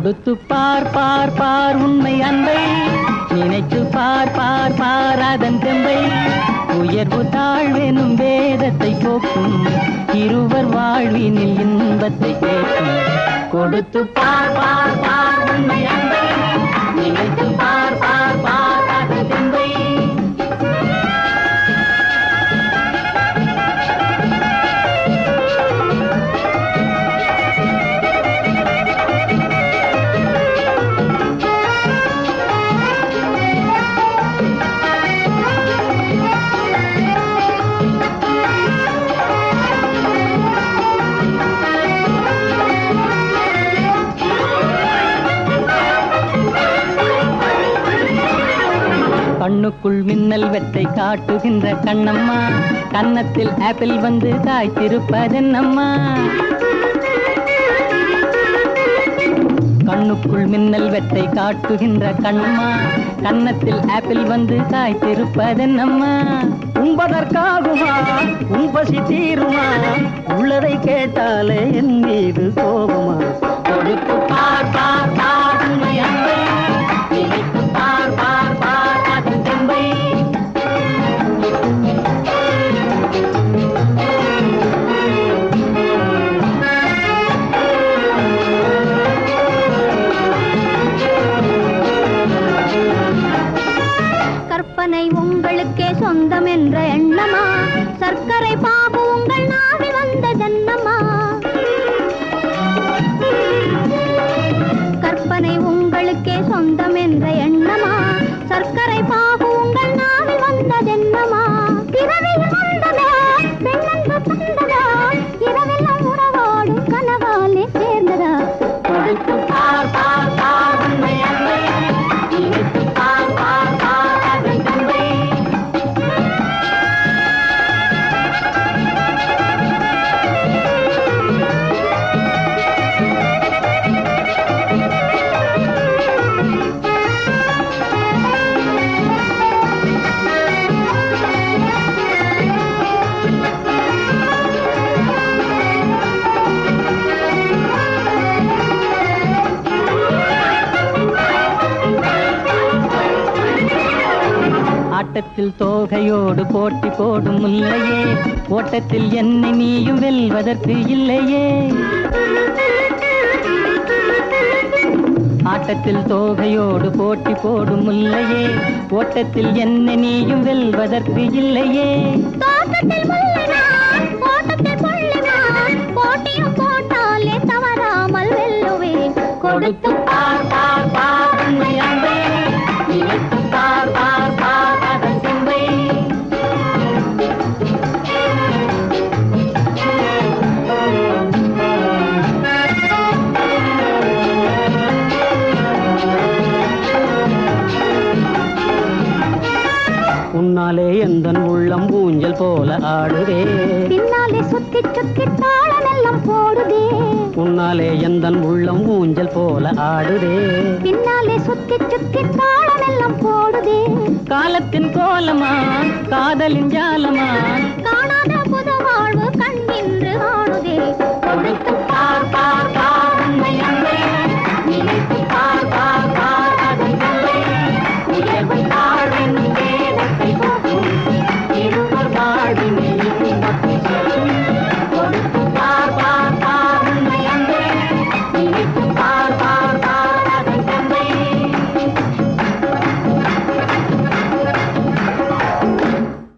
கொடுத்து பார் பார் பார் உண்மை அன்பை நினைத்து பார் பார் பார் அதன் தெம்பை உயர்வு தாழ்வெனும் வேதத்தை போக்கும் இருவர் வாழ்வினில் இன்பத்தை கேட்கும் கொடுத்து பார் பார் பார் உண்மை அன்பை நினைத்து பார் பார் பார் அதன் தெம்பை கண்ணுக்குள் மின்னல் வெத்தை காட்டுகின்ற கண்ணம்மா கன்னத்தில் ஆப்பிள் வந்து காய்த்திருப்பதென்னம்மா கண்ணுக்குள் மின்னல் வெத்தை காட்டுகின்ற கண்ணம்மா கன்னத்தில் ஆப்பிள் வந்து காய்த்திருப்பதென்னம்மா உண்பதற்காகுமா உன்பசி தீருமா உள்ளதை கேட்டாலே என் மீது கோபமா கொடுத்து பார் பார் பார் உண்மை அன்பை நினைத்து பார் பார் பார் அதன் தெம்பை கற்பனை உங்களுக்கே சொந்தம் என்ற எண்ணமா சர்க்கரை பாபு உங்கள் நாவில் வந்த ஜன்னமா கற்பனை உங்களுக்கே சொந்தம் என்ற எண்ணமா சர்க்கரை பாபு உங்கள் நாவில் வந்த ஜென்மமா பிறவில் வந்ததா பெண்ணென்று தந்ததா இரவெல்லாம் உறவோடு கனவாலே சேர்ந்ததா கொடுத்து பார் பார் பார் உண்மை அன்பை நினைத்து பார் பார் பார் அதன் தெம்பை ஆட்டத்தில் தோகையோடு போட்டி போடும் முல்லையே ஓட்டத்தில் என்னை நீயும் வெல்வதற்கு இல்லையே ஆட்டத்தில் தோகையோடு போட்டி போடும் முல்லையே ஓட்டத்தில் என்னை நீயும் வெல்வதற்கு இல்லையே தோட்டத்தில் முள்ளினான், ஓட்டத்தில் புள்ளினான், போட்டியும் போட்டாலே தவறாமல் வெல்லுவேன் கொடுத்து பார் பார் பார் உண்மை அன்பை நினைத்து பார் பார் பார் அதன் துன்பை உன்னாலே எந்த உள்ளம் ஊஞ்சல் போல ஆடுதே பின்னாலே சுத்தி சுத்தி தாளமெல்லாம் போடுதே உன்னாலே எந்த உள்ளம் ஊஞ்சல் போல ஆடுதே பின்னாலே சுத்தி சுத்தி தாளமெல்லாம் போடுதே காலத்தின் கோலமா காதலின் ஜாலமா காணாத புது வாழ்வு